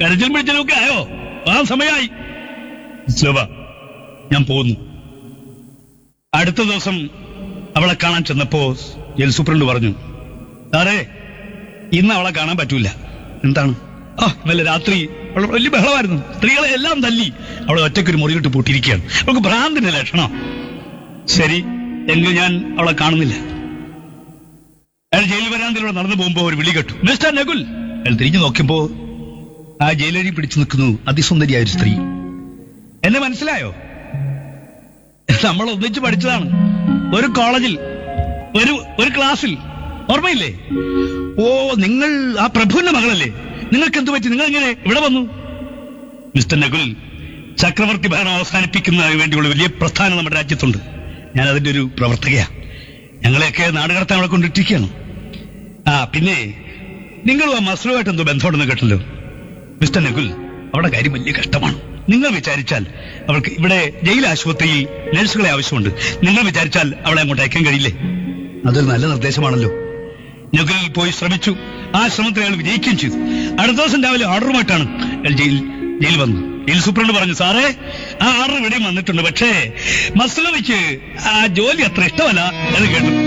കരച്ചിലും പിടിച്ചിലും ഒക്കെ ആയോ ആ സമയമായി ശോഭ ഞാൻ പോകുന്നു അടുത്ത ദിവസം അവളെ കാണാൻ ചെന്നപ്പോ ജയിൽ സൂപ്രണ്ട് പറഞ്ഞു സാറേ ഇന്ന് അവളെ കാണാൻ പറ്റൂല എന്താണ് ആ ഇന്നലെ രാത്രി അവൾ വലിയ ബഹളമായിരുന്നു സ്ത്രീകളെ എല്ലാം തല്ലി അവളെ ഒറ്റയ്ക്കൊരു മുറിവിട്ട് പൂട്ടിയിരിക്കുകയാണ് അവൾക്ക് ഭ്രാന്തിന്റെ ലക്ഷണം ശരി എങ്കിൽ ഞാൻ അവളെ കാണുന്നില്ല അയാൾ ജയിൽ വരാന്തിലൂടെ നടന്നു പോകുമ്പോ ഒരു വിളി കേട്ടു മിസ്റ്റർ നകുൽ അയാൾ തിരിഞ്ഞു നോക്കിയപ്പോ ആ ജയിലരി പിടിച്ചു നിൽക്കുന്നു അതിസുന്ദരിയായ ഒരു സ്ത്രീ എന്നെ മനസ്സിലായോ നമ്മൾ ഒന്നിച്ച് പഠിച്ചതാണ് ഒരു കോളേജിൽ ഒരു ഒരു ക്ലാസ്സിൽ ഓർമ്മയില്ലേ ഓ നിങ്ങൾ ആ പ്രഭുവിന്റെ മകളല്ലേ നിങ്ങൾക്ക് എന്ത് പറ്റി നിങ്ങൾ എങ്ങനെ ഇവിടെ വന്നു മിസ്റ്റർ നകുൽ ചക്രവർത്തി ഭരണം അവസാനിപ്പിക്കുന്നതിന് വേണ്ടിയുള്ള വലിയ പ്രസ്ഥാനം നമ്മുടെ രാജ്യത്തുണ്ട് ഞാൻ അതിന്റെ ഒരു പ്രവർത്തകയാ ഞങ്ങളെയൊക്കെ നാടുകടത്താൻ അവിടെ കൊണ്ടിട്ടിരിക്കുകയാണ് ആ പിന്നെ നിങ്ങളും ആ മസ്ലുമായിട്ട് എന്തോ ബന്ധമുണ്ടെന്ന് കേട്ടല്ലോ മിസ്റ്റർ നകുൽ അവിടെ കാര്യം വലിയ കഷ്ടമാണ് നിങ്ങൾ വിചാരിച്ചാൽ അവൾക്ക് ഇവിടെ ജയിൽ ആശുപത്രിയിൽ നഴ്സുകളെ ആവശ്യമുണ്ട് നിങ്ങൾ വിചാരിച്ചാൽ അവളെ അങ്ങോട്ട് അയക്കാൻ കഴിയില്ലേ അതൊരു നല്ല നിർദ്ദേശമാണല്ലോ നകുലിൽ പോയി ശ്രമിച്ചു ആ ശ്രമത്തിൽ അയാൾ വിജയിക്കുകയും ചെയ്തു അടുത്ത ദിവസം രാവിലെ ഓർഡറുമായിട്ടാണ് അയാൾ ജയിൽ ജയിൽ വന്നു ജയിൽ സൂപ്രണ്ട് പറഞ്ഞു സാറേ ആ ഓർഡർ ഇവിടെയും വന്നിട്ടുണ്ട് പക്ഷേ മസ്ലവയ്ക്ക് ആ ജോലി അത്ര ഇഷ്ടമല്ല എന്ന് കേട്ടു